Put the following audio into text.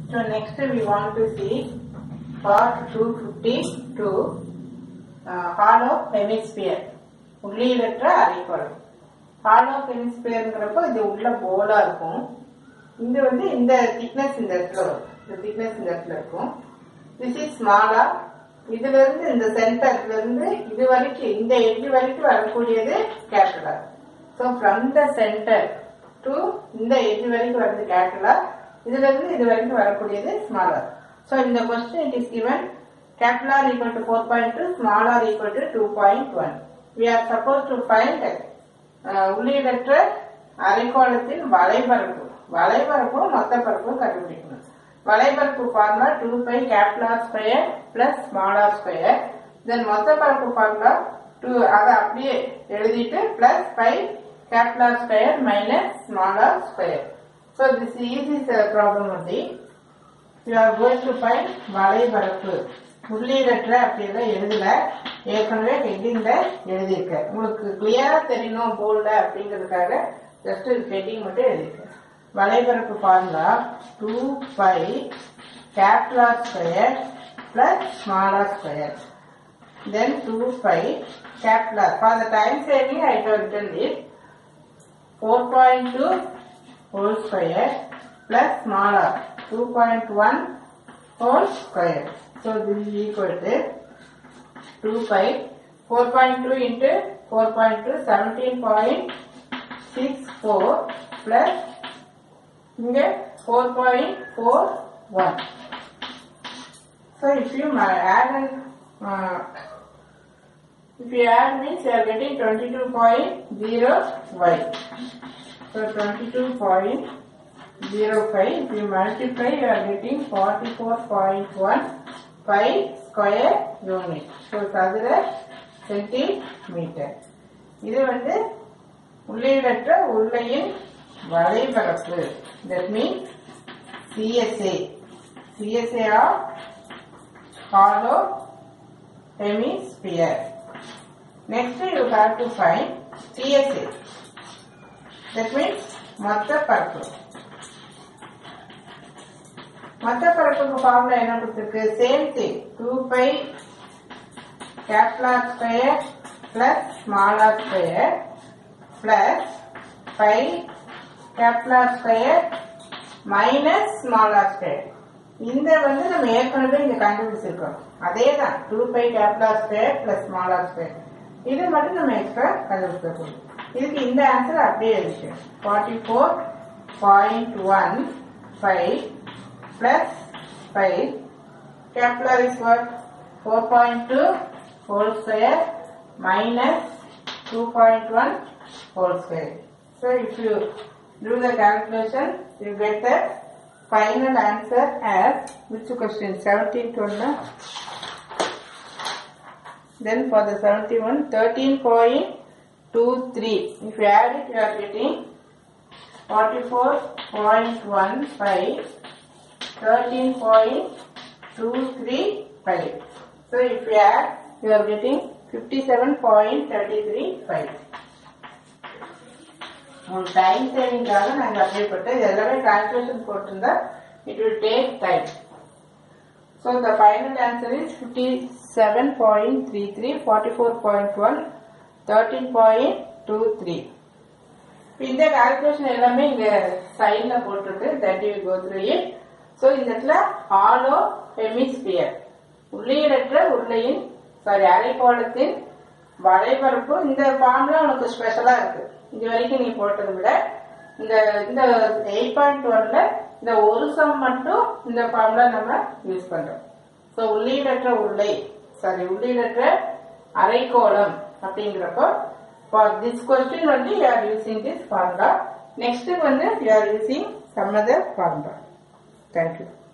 So next we want to see part 252 uh, hollow hemisphere உள்ளீடற்ற அரைக்கோளம் hollow ஹெமிஸ்பியர்ங்கிறப்போ இது உள்ள போலா இருக்கும் இது வந்து இந்த திக்னஸ் இந்த இடத்துல வரும் இந்த திக்னஸ் இந்த இடத்துல இருக்கும் திஸ் இஸ் ஸ்மாலா இதுல இருந்து இந்த சென்டர்ல இருந்து இது வரைக்கும் இந்த எட்ஜ் வரைக்கும் வரக்கூடியது கேபிட்டலா so from the centre to இந்த எட்ஜ் வரைக்கும் வருது கேபிட்டலா இதுல இருந்து இது வரைக்கும் வரக்கூடியது ஸ்மாலர் ஸோ இந்த question it is given capital R equal to 4.2 small r equal to 2.1 we are supposed to find uh, உள்ளீடற்ற அரைக்கோளத்தின் வளைபரப்பு வளைபரப்பும் மொத்த பரப்பும் கண்டுபிடிக்கணும் வளைபரப்பு formula two pi capital R square plus small R square then மொத்த பரப்பு ஃபார்முலா டூ அதை அப்படியே எழுதிட்டு plus pi capital R square minus small R square so this easy problem வந்து you are going to find வளைபரப்பு உள்ளீடற்ற அப்படியெல்லாம் எழுதல ஏற்கனவே ஹெட்டிங்ல எழுதியிருக்கேன் உங்களுக்கு கிளியரா தெரியணும் போல்ட அப்படிங்கிறதுக்காக ஜஸ்ட் ஹெட்டிங் மட்டும் எழுதியிருக்கேன் வளைபரப்பு formula two pi capital R square plus small R square then two pi capital R for the time saving I have written this 4.2 whole square plus small r 2.1 whole square. So this is equal to 2 pi 4.2 into 4.2 17.64 plus இங்க 4.41. So if you ma- add and uh, if you add means you are getting 22.0 y. So 22.05 if you multiply you are getting 44.1 pi square unit. So சதுர centimetre இது வந்து உள்ளீடற்ற உருளையின் வளைபரப்பு that means CSA CSA of hollow hemisphere. Next you have to find CSA. That means மொத்த பரப்பு மொத்த பரப்புக்கு formula என்ன கொடுத்திருக்கு same thing two pi capital R square plus small R square plus pi capital R square minus small R square இந்த வந்து நம்ம ஏற்கனவே இங்க கண்டுபிடிச்சிருக்கோம் அதே தான் two pi capital R square plus small R square இது மட்டும் நம்ம எக்ஸ்ட்ரா கண்டுபிடிச்சிருக்கோம் இதுக்கு இந்த ஆன்சர் அப்படியே இருக்கு forty four point one five plus five capital R is what four point two whole square minus two point one whole square so if you do the calculation you get the final answer as which question 17 to one then for the 71 13.23 if you add it you are getting 44.15 13.235 so if you add you are getting 57.335 உங்க time சேவிங்காக நாங்கள் apply போட்டோம் இது எல்லாமே calculation போட்டிருந்தா it will take time so the final answer is fifty seven point three three forty four point one thirteen point two three இந்த calculation எல்லாமே இங்க சைட்ல போட்டிருக்கு that you go through it so இந்த இடத்துல ஹாலோ ஹெமிஸ்பியர் உள்ளீடற்ற உருளையின் sorry அரைக்கோளத்தின் வளைபரப்பு இந்த ஃபார்ம்ல உனக்கு ஸ்பெஷலா இருக்கு இது வரைக்கும் நீ போட்டதை விட இந்த இந்த எயிட் பாயிண்ட் ஒன்ல இந்த ஒரு சம் மட்டும் இந்த ஃபார்ம்ல நம்ம யூஸ் பண்றோம் ஸோ உள்ளீடற்ற உருளை சாரி உள்ளீடற்ற அரைக்கோளம் அப்படிங்கிறப்போ ஃபார் திஸ் கொஸ்டின் வந்து you are using this formula next வந்து you are using some other formula thank you